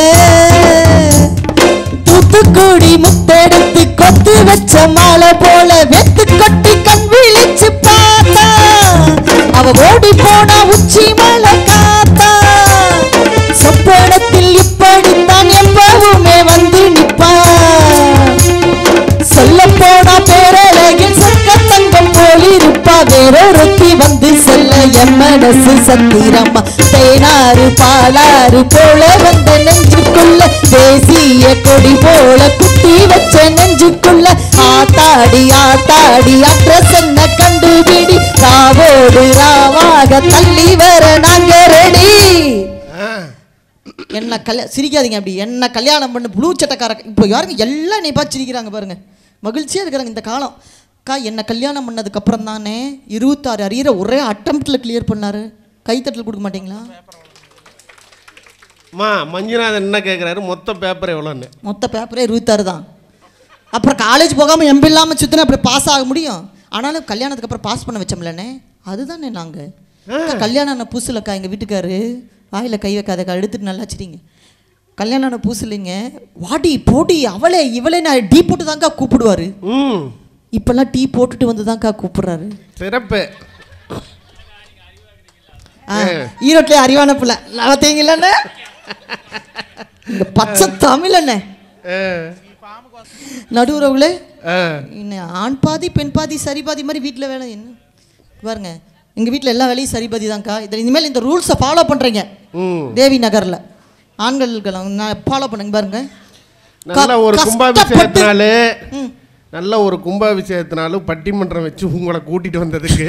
தூத்துக்குடி முத்தெடுத்து கொத்து வச்ச மாலை போல வெத்து கொட்டி கண் விழிச்சு பார்த்தா அவ ஓடி போனா உச்சி மலை காத்தா சொப்பனத்தில் இப்படித்தான் எப்பவுமே வந்து நிப்பா சொல்ல போனா பேரழகில் சொக்க தங்கம் போல் இருப்பா வேறொருத்தி வந்து சொல்ல என் மனசு சத்திரம்மா தேனாறு பாலாறு போல வந்த நெஞ்சுக்குள்ள தேசிய கொடி போல குத்தி வச்ச நெஞ்சுக்குள்ள ஆத்தாடி ஆத்தாடி அற்ற சொன்ன கண்டுபிடி ராவோடு ராவாக தள்ளி வர நாங்க ரெடி ஆ. என்ன கல்யா சிரிக்காதீங்க அப்படி என்ன கல்யாணம் பண்ணு ப்ளூ சட்டக்கார இப்போ யாருங்க எல்லாம் என்னை பார்த்து சிரிக்கிறாங்க பாருங்க மகிழ்ச்சியாக இருக்கிறாங்க இந்த காலம் அக்கா என்ன கல்யாணம் பண்ணதுக்கு அப்புறம் தானே இருபத்தாறு அரியரை ஒரே அட்டம்ப்டில் கிளியர் பண்ணாரு கைத்தட்டல் கொடுக்க மாட்டீங்களா அம்மா மஞ்சுநாதன் என்ன கேட்குறாரு மொத்த பேப்பர் எவ்வளோன்னு மொத்த பேப்பரே இருபத்தாறு தான் அப்புறம் காலேஜ் போகாமல் எம்பி இல்லாமல் சுற்றினா அப்படி பாஸ் ஆக முடியும் ஆனாலும் கல்யாணத்துக்கு அப்புறம் பாஸ் பண்ண வச்சோம்லண்ணே அதுதானே நாங்கள் கல்யாணம் ஆன புதுசுலக்கா எங்கள் வீட்டுக்காரு வாயில் கை வைக்காதக்கா எடுத்துட்டு நல்லா வச்சிட்டீங்க கல்யாணம் ஆன புதுசு இல்லைங்க வாடி போடி அவளே இவளே நான் டீ போட்டு தான்க்கா கூப்பிடுவாரு ம் இப்போல்லாம் டீ போட்டுட்டு வந்து தான்க்கா கூப்பிடுறாரு சிறப்பு ஆ, ஈரோட்டிலே அறிவான பிள்ளை பார்த்தீங்களண்ணே இந்த பச்சை தமிழண்ணே ஆ, நடுவுறவுகளே ஆ. இன்னும் ஆண் பாதி பெண் பாதி சரி பாதி மாதிரி வீட்டில் வேலை என்ன பாருங்க எங்கள் வீட்டில் எல்லா வேலையும் சரி பாதி தான்க்கா இதில் இனிமேல் இந்த ரூல்ஸை ஃபாலோ பண்ணுறீங்க ம் தேவி நகரில் ஆண்களுக்கு நான் ஃபாலோ பண்ணுங்க பாருங்க நல்ல ஒரு கஷ்டப்பட்டு- கும்பாபிஷேகத்தினால ம். நல்ல ஒரு கும்பாபிஷேகத்தினாலும் பட்டிமன்றம் வச்சு உங்களை கூட்டிட்டு வந்ததுக்கு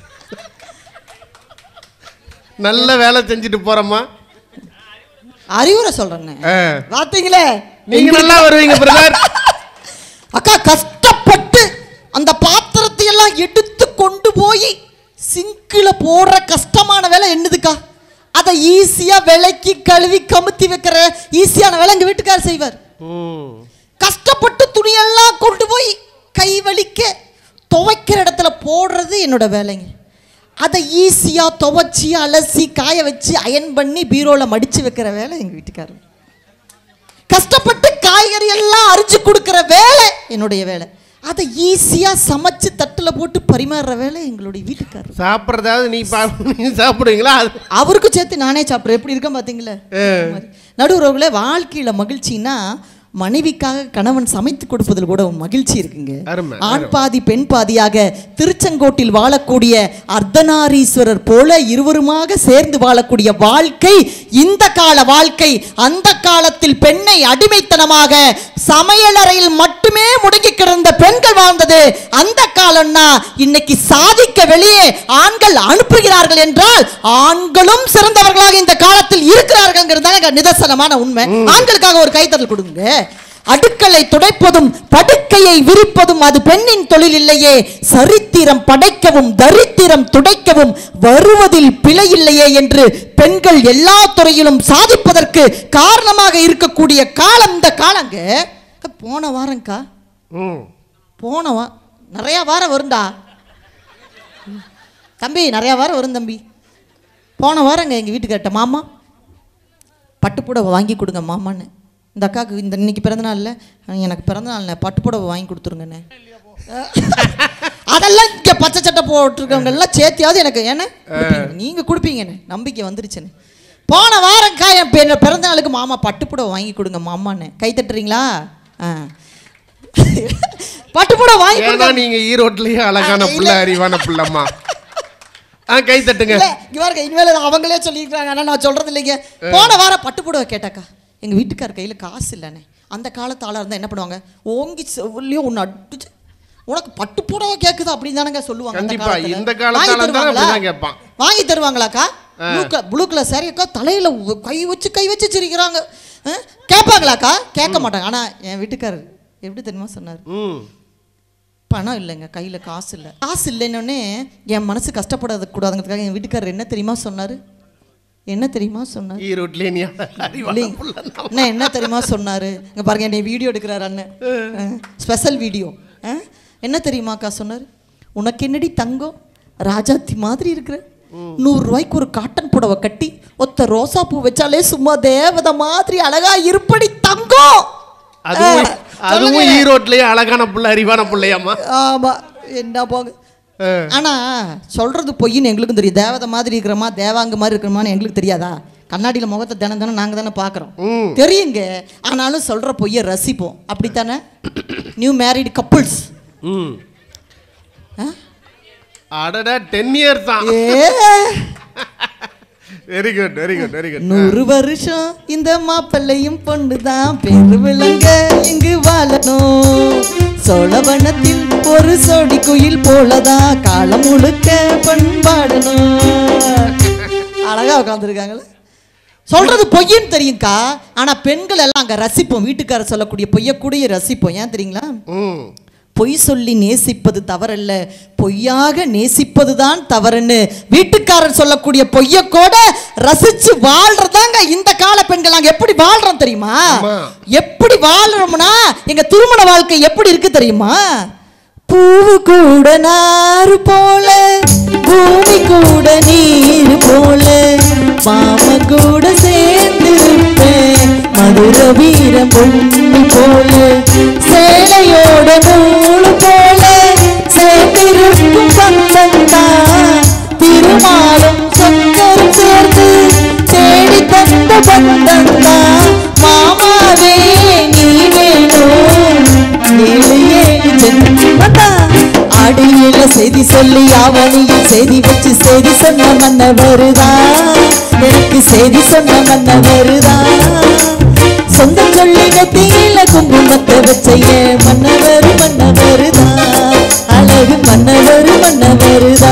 நல்ல வேலை செஞ்சுட்டு போறோமா அறிவுரை சொல்கிறேங்க ஆ. பார்த்தீங்களே நீங்க நல்லா வருவீங்க பிரதர் அக்கா கஷ்டப்பட்டு அந்த பாத்திரத்தை எல்லாம் எடுத்து கொண்டு போய் சிங்கில் போடுற கஷ்டமான வேலை என்னதுக்கா அதை ஈஸியாக விலைக்கு கழுவி கமுத்தி வைக்கிற ஈஸியான வேலை எங்கள் வீட்டுக்காரர் செய்வார் ம் கஷ்டப்பட்டு துணியெல்லாம் கொண்டு போய் கை வலிக்க துவைக்கிற இடத்துல போடுறது என்னோட வேலைங்க அதை ஈஸியாக துவைச்சி அலசி காய வச்சு அயன் பண்ணி பீரோவில் மடித்து வைக்கிற வேலை எங்கள் வீட்டுக்காரர் கஷ்டப்பட்டு காய்கறி எல்லாம் அரிஞ்சு கொடுக்குற வேலை என்னுடைய வேலை அதை ஈஸியா சமைச்சு தட்டுல போட்டு பரிமாறுற வேலை எங்களுடைய வீட்டுக்காரர் சாப்பிட்றதாவது நீ பா நீ சாப்பிடுவீங்களா அது அவருக்கும் சேர்த்து நானே சாப்பிட்றேன் எப்படி இருக்கேன் பார்த்தீங்களா நடுவுறவுகளே வாழ்க்கையில மகிழ்ச்சின்னா மனைவிக்காக கணவன் சமைத்து கொடுப்பதில் கூட ஒரு மகிழ்ச்சி இருக்குங்க அருமை, ஆண் பாதி பெண் பாதியாக திருச்செங்கோட்டில் வாழக்கூடிய அர்த்தநாரீஸ்வரர் போல இருவருமாக சேர்ந்து வாழக்கூடிய வாழ்க்கை இந்த கால வாழ்க்கை அந்த காலத்தில் பெண்ணை அடிமைத்தனமாக சமையலறையில் மட்டுமே முடங்கி கிடந்த பெண்கள் வாழ்ந்தது அந்த காலம்னா இன்னைக்கு சாதிக்க வெளியே ஆண்கள் அனுப்புகிறார்கள் என்றால் ஆண்களும் சிறந்தவர்களாக இந்த காலத்தில் இருக்கிறார்கள்ங்கிறதாங்க நிதர்சனமான உண்மை ஆண்களுக்காக ஒரு கைத்தறல் கொடுங்க அடுக்களை துடைப்பதும் படுக்கையை விரிப்பதும் அது பெண்ணின் தொழில் இல்லையே சரித்திரம் படைக்கவும் தரித்திரம் துடைக்கவும் வருவதில் பிழை இல்லையே என்று பெண்கள் எல்லா துறையிலும் சாதிப்பதற்கு காரணமாக இருக்கக்கூடிய காலம் இந்த காலங்க போன வாரம்க்கா ம் போன வா நிறையா வாரம் வரும்டா தம்பி நிறையா வாரம் வரும் தம்பி போன வாரங்க எங்கள் வீட்டுக்கிட்ட மாமா பட்டுப்புடவை வாங்கி கொடுங்க மாமான்னு இந்த அக்காவுக்கு இந்த இன்னைக்கு பிறந்த நாள்ல எனக்கு பிறந்த நாள்ண்ணே பட்டுப்புடவை வாங்கி கொடுத்துருங்கண்ணே அதெல்லாம் இங்கே பச்சை சட்டை போட்டிருக்கவங்க எல்லாம் சேர்த்தியாவது எனக்கு என்ன நீங்கள் கொடுப்பீங்கண்ணே நம்பிக்கை வந்துருச்சுண்ணே போன வாரம்க்கா என் பெ- பிறந்த நாளுக்கு மாமா பட்டுப்புடவை வாங்கி கொடுங்க மாமான்னு கை தட்டுறீங்களா ஆ பட்டுப்புடவை வாங்கி ஏன்னா கொடுங்க நீங்க ஈரோட்லயே அழகான ஆ, புள்ள அறிவான புள்ளம்மா ஆ கை தட்டுங்க இல்ல, இங்க பாருங்க இனிமேல் அவங்களே சொல்லியிருக்காங்க ஆனால் நான் சொல்றது இல்லைங்க போன வாரம் பட்டு புடவை கேட்டாக்கா எங்க வீட்டுக்கார் கையில காசு இல்லைண்ணே அந்த காலத்து ஆளா இருந்தா என்ன பண்ணுவாங்க ஓங்கி செவிலையும் ஒன்று அடிச்சு உனக்கு பட்டு புடவை கேக்குதா அப்படின்னு தானங்க சொல்லுவாங்க அந்த கண்டிப்பா, காலத்துல. இந்த காலத்து வாங்கி ஆளா இருந்தா தருவாங்களா? அப்படிதான் கேட்பான். வாங்கி தருவாங்களாக்கா blue colour blue colour sari அக்கா தலையில உ- கை வச்சு கை வச்சு சிரிக்கிறாங்க ஆ? கேட்பாங்களாக்கா கேட்க மாட்டாங்க ஆனா என் வீட்டுக்காரர் எப்படி தெரியுமா சொன்னார் ம் பணம் இல்லைங்க கையில் காசு இல்லை காசு இல்லைன்னொடனே என் மனசு கஷ்டப்படாத கூடாதுங்கிறதுக்காக என் வீட்டுக்காரர் என்ன தெரியுமா சொன்னார் என்ன தெரியுமா சொன்னார் ஈரோட்லயே நீ அறிவான இல்லைங்க. புள்ள அண்ணா என்ன தெரியுமா சொன்னார் இங்கே பாருங்க என்னை வீடியோ எடுக்கிறார் அண்ணன் ஸ்பெஷல் வீடியோ என்ன தெரியுமாக்கா சொன்னார் உனக்கு என்னடி தங்கம் ராஜாத்தி மாதிரி இருக்கிற நூறு ரூபாய்க்கு ஒரு காட்டன் புடவை கட்டி ஒத்த ரோசா பூ வச்சாலே சும்மா தேவதை மாதிரி அழகா இருப்படி தங்கம் அதுவும் ஆ, அதுவும் சொல்லுங்க. ஈரோட்லயே அழகான புள்ள அறிவான புள்ளையாம்மா ஆமா என்ன போங்க ஆ. ஆனா சொல்றது பொய்ன்னு எங்களுக்கும் தெரியும் தேவதை மாதிரி இருக்கிறோமா தேவாங்க மாதிரி இருக்கிறோமான்னு எங்களுக்கு தெரியாதா கண்ணாடியில் முகத்தை தினம் தினம் நாங்கள் தானே பார்க்குறோம் ம். தெரியுங்க ஆனாலும் சொல்ற பொய்யை ரசிப்போம் அப்படித்தானே நியூ மேரிட் கப்புள்ஸ் ம் அடடா டென் இயர்ஸ் தான் a very good very good very good நூறு வருஷம் இந்த மாப்பிள்ளையும் பொண்ணுதான் பெரு விளங்க இங்கு வாழணும் சோழவனத்தில் ஒரு சோடி குயில் போலதான் காலம் முழுக்க பண்பாடணும் அழகா உட்காந்துருக்காங்களே சொல்றது பொய்ன்னு தெரியும்க்கா ஆனா பெண்கள் எல்லாம் அங்க ரசிப்போம் வீட்டுக்காரர் சொல்லக்கூடிய பொய்ய கூட ரசிப்போம் ஏன் தெரியுங்களா ம் பொய் சொல்லி நேசிப்பது தவறல்ல பொய்யாக நேசிப்பதுதான் தவறுன்னு வீட்டுக்காரர் சொல்லக்கூடிய பொய்ய கூட ரசிச்சு வாழ்றதாங்க இந்த கால பெண்கள் நாங்க எப்படி வாழ்றோம் தெரியுமா ஆமா. எப்படி வாழ்றோம்னா எங்க திருமண வாழ்க்கை எப்படி இருக்கு தெரியுமா பூவு கூட நாறு போல பூமி கூட நீர் போல மாம கூட சேர்ந்து இருப்பேன் மதுர வீரம் பொண்ணு போல சேலையோட நூலு போல சேர்ந்திருக்கும் பந்தந்தான் திருமாலும் சொந்தரும் சேர்ந்து தேடி தந்த பந்தந்தான் மாமாவே நீ வேணும் ஏழு ஏழு ஜென்மதா அடியில செய்தி சொல்லி அவனியில் செய்தி வச்சு செய்தி சொன்ன மன்ன வருதா எனக்கு செய்தி சொன்ன மன்ன வருதா சொந்த சொல்லி நெத்தியில குங்குமத்தை வச்ச ஏன் மன்னவர் மன்னவருதா அழகு மன்னவர் மன்னவருதா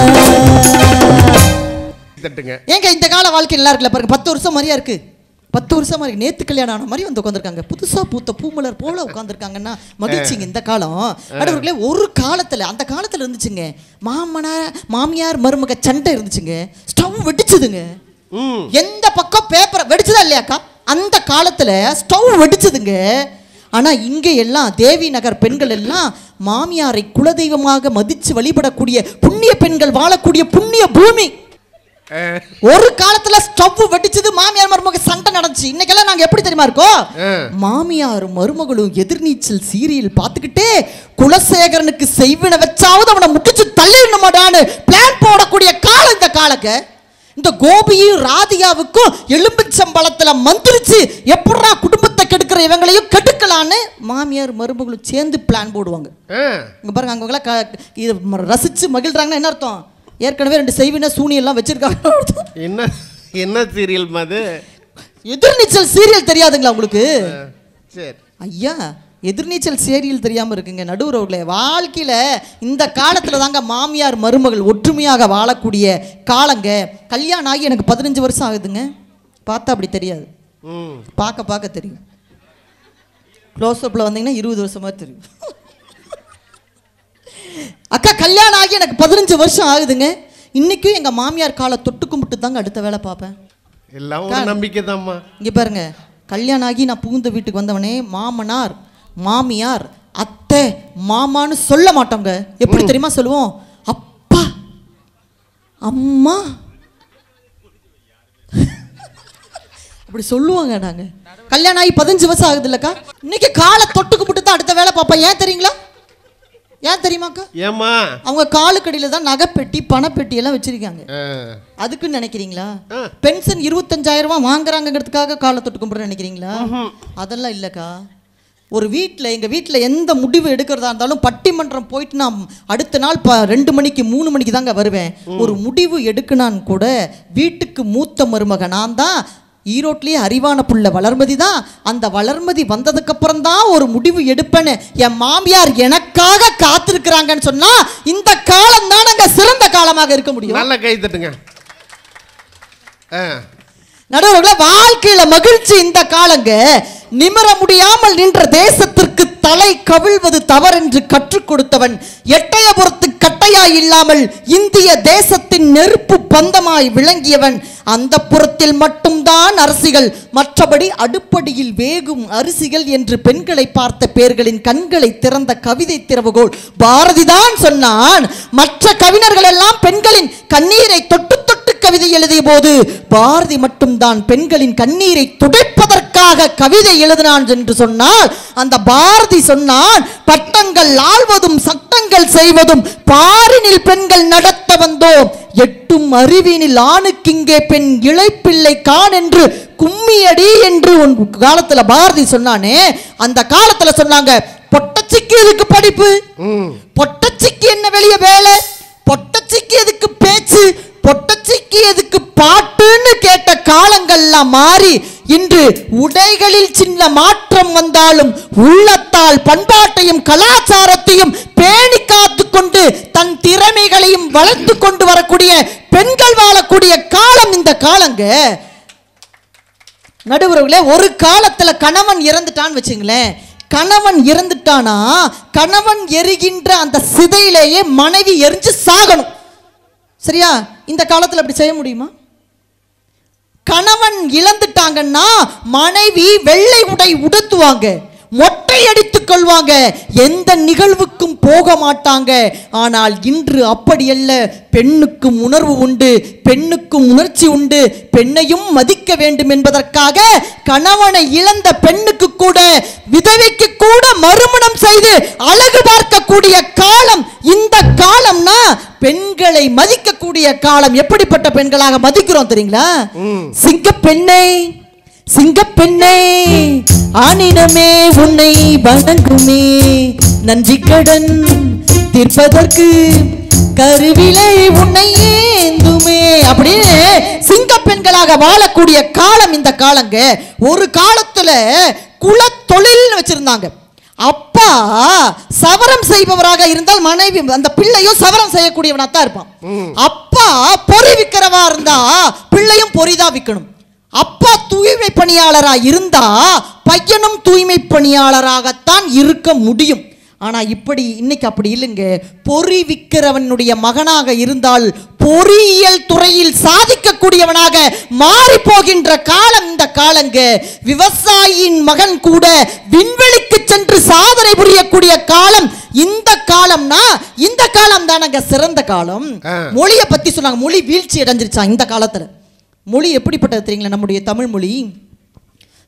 தட்டுங்க ஏங்க இந்த கால வாழ்க்கை நல்லா இருக்குல்ல பாருங்க பத்து வருஷம் மாதிரியா இருக்கு பத்து வருஷம் மாதிரி நேத்து கல்யாணம் ஆன மாதிரி வந்து உட்காந்துருக்காங்க புதுசா பூத்த பூமலர் போல உட்காந்துருக்காங்கன்னா மகிழ்ச்சிங்க இந்த காலம் நடுவர்களே ஒரு காலத்துல அந்த காலத்துல இருந்துச்சுங்க மாமனார் மாமியார் மருமக சண்டை இருந்துச்சுங்க ஸ்டவ் வெடிச்சுதுங்க ம் எந்த பக்கம் பேப்பரை வெடிச்சதா இல்லையாக்கா அந்த காலத்துல ஸ்டவ் வெடிச்சதுங்க ஆனா இங்க எல்லாம் தேவி நகர் பெண்கள் எல்லாம் மாமியாரை குலதெய்வமாக மதிச்சு வழிபடக்கூடிய புண்ணிய பெண்கள் வாழக்கூடிய புண்ணிய பூமி ஆ. ஒரு காலத்துல ஸ்டவ் வெடிச்சது மாமியார் மருமக சண்டை நடந்துச்சு இருந்துச்சு இன்னைக்கெல்லாம் நாங்க எப்படி தெரியுமா இருக்கோம் ஆ. மாமியாரும் மருமகளும் எதிர்நீச்சல் சீரியல் பார்த்துக்கிட்டே குலசேகரனுக்கு செய்வின வச்சாவது அவனை முட்டிச்சு தள்ளிடணுமாடான்னு பிளான் போடக்கூடிய காலம் இந்த காலக்க இந்த கோபியும் ராதிகாவுக்கும் எலும்பிச்சம்பழத்துல மந்திரிச்சு எப்படா குடும்பத்தை கெடுக்கிற இவங்களையும் கெடுக்கலான்னு மாமியார் மருமகளும் சேர்ந்து பிளான் போடுவாங்க ஆ, இங்க பாருங்க அங்கெல்லாம் க இது ம- ரசிச்சு மகிழ்றாங்கன்னா என்ன அர்த்தம் ஏற்கனவே ரெண்டு செய்வின சூனி எல்லாம் வச்சிருக்காங்க அர்த்தம். என்ன என்ன சீரியல் அது எதிர்நீச்சல் சீரியல் தெரியாதுங்களா உங்களுக்கு ஆ, சரி ஐயா எதிர்நீச்சல் சீரியல் தெரியாம இருக்குங்க நடுவுறவுகளே வாழ்க்கையில இந்த காலத்துல தாங்க மாமியார் மருமகள் ஒற்றுமையாக வாழக்கூடிய காலங்க கல்யாணம் ஆகி எனக்கு பதினஞ்சு வருஷம் ஆகுதுங்க பார்த்தா அப்படி தெரியாது ம் பார்க்க பார்க்க தெரியும் க்ளோஸ்அப்பில் வந்தீங்கன்னா இருபது வருஷமா தெரியும் அக்கா கல்யாணம் ஆகி எனக்கு பதினஞ்சு வருஷம் ஆகுதுங்க இன்னைக்கும் எங்க மாமியார் காலை தொட்டு கும்பிட்டு தாங்க அடுத்த வேலை பார்ப்பேன் எல்லாம் ஒரு நம்பிக்கை தான்மா இங்க பாருங்க கல்யாணம் ஆகி நான் புகுந்த வீட்டுக்கு வந்தவனே மாமனார் மாமியார் அத்தை மாமான்னு சொல்ல மாட்டோங்க எப்படி தெரியுமா சொல்லுவோம் அப்பா அம்மா அப்படி சொல்லுவாங்க நாங்க கல்யாணம் ஆகி பதினஞ்சு வருஷம் ஆகுது இல்லக்கா இன்னைக்கு காலை தொட்டு கும்பிட்டு தான் அடுத்த வேலை பார்ப்பேன் ஏன் தெரியுங்களா ஏன் தெரியுமாக்கா ஏம்மா அவங்க காலுக்கடியில தான் நகைப்பெட்டி பணப்பெட்டி எல்லாம் வச்சிருக்காங்க ஆ, அதுக்குன்னு நினைக்கிறீங்களா ஆ. பென்ஷன் இருபத்தஞ்சாயிரம் ரூபாய் வாங்குறாங்கிறதுக்காக காலை தொட்டு கும்பிட்றேன்னு நினைக்கிறீங்களா அதெல்லாம் இல்லைக்கா ஒரு வீட்டில் எங்கள் வீட்டில் எந்த முடிவு எடுக்கிறதா இருந்தாலும் பட்டிமன்றம் போயிட்டு நான் அடுத்த நாள் ப ரெண்டு மணிக்கு மூணு மணிக்கு தாங்க வருவேன் ஒரு முடிவு எடுக்கணான்னு கூட வீட்டுக்கு மூத்த மருமக நான் தான் ஈரோட்லேயே அறிவான புள்ள வளர்மதி தான் அந்த வளர்மதி வந்ததுக்கு அப்புறம் தான் ஒரு முடிவு எடுப்பேன்னு என் மாமியார் எனக்காக காத்திருக்கிறாங்கன்னு சொன்னா இந்த காலம் தான் நாங்க சிறந்த காலமாக இருக்க முடியும் நல்ல கை தட்டுங்க ஆ நடுவர்களே வாழ்க்கையில மகிழ்ச்சி இந்த காலங்க நிமிர முடியாமல் நின்ற தேசத்திற்கு தலை கவிழ்வது தவறென்று கற்றுக் கொடுத்தவன் எட்டயபுரத்து கட்டையாய் இல்லாமல் இந்திய தேசத்தின் நெருப்பு பந்தமாய் விளங்கியவன் அந்த புறத்தில் மட்டும்தான் அரசிகள் மற்றபடி அடுப்படியில் வேகும் அரிசிகள் என்று பெண்களை பார்த்த பேர்களின் கண்களை திறந்த கவிதை திறவுகோல் பாரதிதான் சொன்னான் மற்ற கவிஞர்கள் எல்லாம் பெண்களின் கண்ணீரை தொட்டு தொட்டு கவிதை எழுதிய போது பாரதி மட்டும்தான் பெண்களின் கண்ணீரை துடைப்பதற்காக கவிதை எழுதினான் என்று சொன்னால் அந்த பாரதி சொன்னான் பட்டங்கள் ஆள்வதும் சட்டங்கள் செய்வதும் பாரினில் பெண்கள் நடத்த வந்தோம் எட்டும் அறிவினில் ஆணுக்கிங்கே பெண் இளைப்பிள்ளை கான் என்று கும்மியடி என்று உன் காலத்துல பாரதி சொன்னானே அந்த காலத்துல சொன்னாங்க பொட்டச்சிக்கு எதுக்கு படிப்பு ம் பொட்டச்சிக்கு என்ன வெளிய வேலை பொட்டச்சிக்கு எதுக்கு பேச்சு பொட்டச்சிக்கு எதுக்கு பாட்டுன்னு கேட்ட காலங்கள்லாம் மாறி இன்று உடைகளில் சின்ன மாற்றம் வந்தாலும் உள்ளத்தால் பண்பாட்டையும் கலாச்சாரத்தையும் பேணி காத்து கொண்டு தன் திறமைகளையும் வளர்த்து கொண்டு வரக்கூடிய பெண்கள் வாழக்கூடிய காலம் இந்த காலங்க நடுவர்களே ஒரு காலத்துல கணவன் இறந்துட்டான்னு வச்சுங்களேன் கணவன் இறந்துட்டானா கணவன் எரிகின்ற அந்த சிதையிலேயே மனைவி எரிஞ்சு சாகணும் சரியா இந்த காலத்துல அப்படி செய்ய முடியுமா கணவன் இழந்துட்டாங்கன்னா மனைவி வெள்ளை உடை உடுத்துவாங்க மொட்டை அடித்துக் கொள்வாங்க எந்த நிகழ்வுக்கும் போக மாட்டாங்க ஆனால் இன்று அப்படி அல்ல பெண்ணுக்கும் உணர்வு உண்டு பெண்ணுக்கும் உணர்ச்சி உண்டு பெண்ணையும் மதிக்க வேண்டும் என்பதற்காக கணவனை இழந்த பெண்ணுக்கு கூட விதவைக்கு கூட மறுமணம் செய்து அழகு பார்க்கக்கூடிய காலம் இந்த காலம்னா பெண்களை மதிக்கக்கூடிய காலம் எப்படிப்பட்ட பெண்களாக மதிக்கிறோம் தெரியுங்களா சிங்க பெண்ணை சிங்கப்பெண்ணே ஆனினமே உன்னை வணங்குமே நன்றி கடன் தீர்ப்பதற்கு கருவிலை உன்னை ஏந்துமே அப்படின்னு சிங்க பெண்களாக வாழக்கூடிய காலம் இந்த காலங்க ஒரு காலத்துல குலத்தொழில்னு வச்சிருந்தாங்க அப்பா சவரம் செய்பவராக இருந்தால் மனைவி அந்த பிள்ளையும் சவரம் செய்யக்கூடியவனா தான் இருப்பான் அப்பா பொறி விற்கிறவா இருந்தா பிள்ளையும் பொறிதான் விற்கணும் அப்பா தூய்மை பணியாளரா இருந்தா பையனும் தூய்மை பணியாளராகத்தான் இருக்க முடியும் ஆனா இப்படி இன்னைக்கு அப்படி இல்லைங்க பொறி விற்கிறவனுடைய மகனாக இருந்தால் பொறியியல் துறையில் சாதிக்கக்கூடியவனாக மாறி போகின்ற காலம் இந்த காலங்க விவசாயியின் மகன் கூட விண்வெளிக்கு சென்று சாதனை புரியக்கூடிய காலம் இந்த காலம்னா இந்த காலம் தானங்க சிறந்த காலம் ஆ. மொழியை பத்தி சொன்னாங்க மொழி வீழ்ச்சி அடைஞ்சிருச்சா இந்த காலத்துல மொழி எப்படிப்பட்டது தெரியுங்களா நம்முடைய தமிழ் மொழி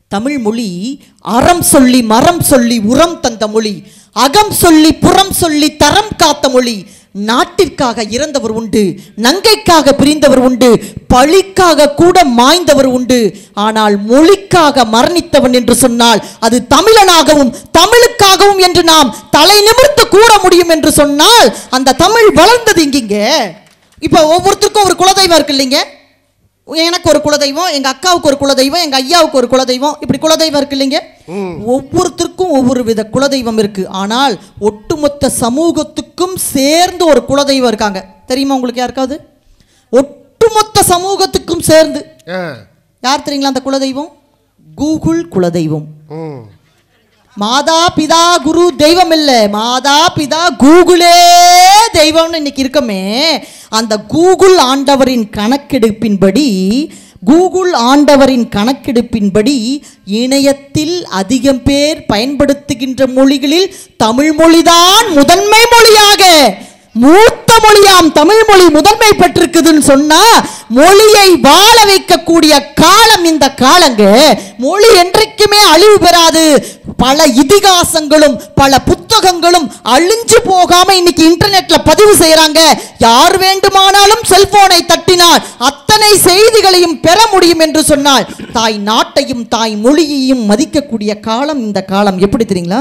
தமிழ் மொழி அறம் சொல்லி மரம் சொல்லி உரம் தந்த மொழி அகம் சொல்லி புறம் சொல்லி தரம் காத்த மொழி நாட்டிற்காக இறந்தவர் உண்டு நங்கைக்காக பிரிந்தவர் உண்டு பழிக்காக கூட மாய்ந்தவர் உண்டு ஆனால் மொழிக்காக மரணித்தவன் என்று சொன்னால் அது தமிழனாகவும் தமிழுக்காகவும் என்று நாம் தலை நிமிர்த்து கூற முடியும் என்று சொன்னால் அந்த தமிழ் வளர்ந்தது இங்கிங்க இப்போ ஒவ்வொருத்தருக்கும் ஒரு குலதெய்வம் இருக்கு இல்லைங்க எனக்கு ஒரு குலதெய்வம் எங்க அக்காவுக்கு ஒரு குலதெய்வம் எங்க ஐயாவுக்கு ஒரு குலதெய்வம் இப்படி குலதெய்வம் இருக்கு இல்லைங்க ஒவ்வொருத்தருக்கும் ஒவ்வொரு வித குலதெய்வம் இருக்கு ஆனால் ஒட்டுமொத்த சமூகத்துக்கும் சேர்ந்து ஒரு குலதெய்வம் இருக்காங்க தெரியுமா உங்களுக்கு யாருக்காவது ஒட்டுமொத்த சமூகத்துக்கும் சேர்ந்து ஆ யார் தெரியுங்களா அந்த குலதெய்வம் கூகுள் குலதெய்வம் ம் மாதா பிதா குரு தெய்வம் இல்ல மாதா பிதா கூகுளே தெய்வம்னு இன்னைக்கு இருக்கமே அந்த கூகுள் ஆண்டவரின் கணக்கெடுப்பின்படி கூகுள் ஆண்டவரின் கணக்கெடுப்பின்படி இணையத்தில் அதிகம் பேர் பயன்படுத்துகின்ற மொழிகளில் தமிழ் மொழிதான் முதன்மை மொழியாக மூத்த மொழியாம் தமிழ் மொழி முதன்மை பெற்றிருக்குதுன்னு சொன்னா மொழியை வாழ வைக்கக்கூடிய காலம் இந்த காலங்க மொழி என்றைக்குமே அழிவு பெறாது பல இதிகாசங்களும் பல புத்தகங்களும் அழிஞ்சு போகாம இன்னைக்கு இன்டர்நெட்ல பதிவு செய்யறாங்க யார் வேண்டுமானாலும் செல்போனை தட்டினால் அத்தனை செய்திகளையும் பெற முடியும் என்று சொன்னால் தாய் நாட்டையும் தாய் மொழியையும் மதிக்கக்கூடிய காலம் இந்த காலம் எப்படி தெரியுங்களா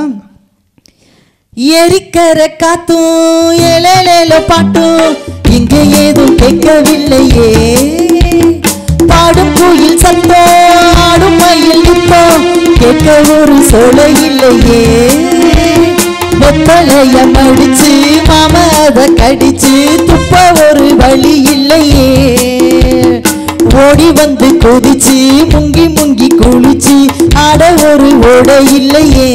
எரிக்கிற காத்தும் ஏழேழேலோ பாட்டும் இங்க ஏதும் கேட்கவில்லையே பாடும் குயில் சத்தம் ஆடும் மயில் நிற்போம் கேட்க ஒரு சோழ இல்லையே வெப்பலைய மடிச்சு மாம அத கடிச்சு துப்ப ஒரு வழி இல்லையே ஓடி வந்து கொதிச்சு முங்கி முங்கி குளிச்சு ஆட ஒரு ஓட இல்லையே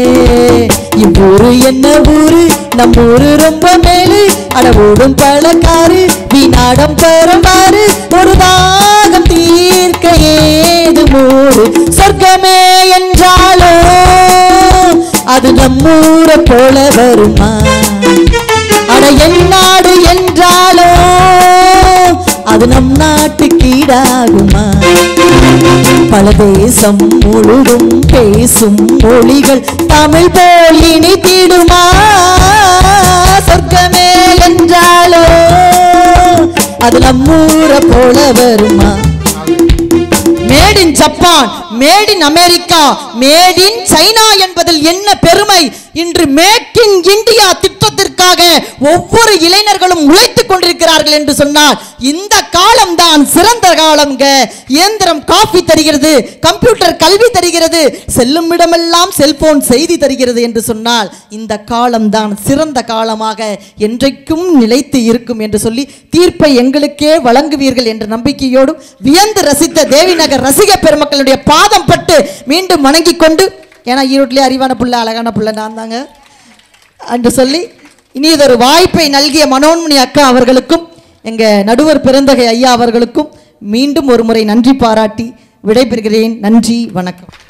இவ்வூரு என்ன ஊரு நம்ம ஊரு ரொம்ப மேலு அட ஓடும் பழக்காரு வீணாடம் பெறமாறு ஒரு தாகம் தீர்க்க ஏது மூடு சொர்க்கமே என்றாலோ அது நம்மூரை போல வருமா அட என் நாடு என்றாலோ அது நம் நாட்டுக்கு ஈடாகுமா பல தேசம் முழுதும் பேசும் மொழிகள் தமிழ் போல் இனித்திடுமா சொர்க்கமே என்றாலோ அது நம்மூரை போல வருமா made in Japan made in America made in China என்பதில் என்ன பெருமை இன்று மேக் இன் இந்தியா திட்டத்திற்காக ஒவ்வொரு இளைஞர்களும் உழைத்துக் கொண்டிருக்கிறார்கள் என்று சொன்னால் இந்த காலம் தான் சிறந்த காலம்ங்க இயந்திரம் காஃபி தருகிறது கம்ப்யூட்டர் கல்வி தருகிறது செல்லும் இடமெல்லாம் செல்போன் செய்தி தருகிறது என்று சொன்னால் இந்த காலம் தான் சிறந்த காலமாக என்றைக்கும் நிலைத்து இருக்கும் என்று சொல்லி தீர்ப்பை எங்களுக்கே வழங்குவீர்கள் என்ற நம்பிக்கையோடும் வியந்து ரசித்த தேவிநகர் ரசிக பெருமக்களுடைய பாதம் பட்டு மீண்டும் வணங்கிக் கொண்டு ஏன்னா ஈரோட்டிலே அறிவான புள்ள அழகான புள்ள நான் தாங்க என்று சொல்லி இனி இதொரு வாய்ப்பை நல்கிய மனோன்மணி அக்கா அவர்களுக்கும் எங்க நடுவர் பெருந்தகை ஐயா அவர்களுக்கும் மீண்டும் ஒரு முறை நன்றி பாராட்டி விடைபெறுகிறேன் நன்றி வணக்கம்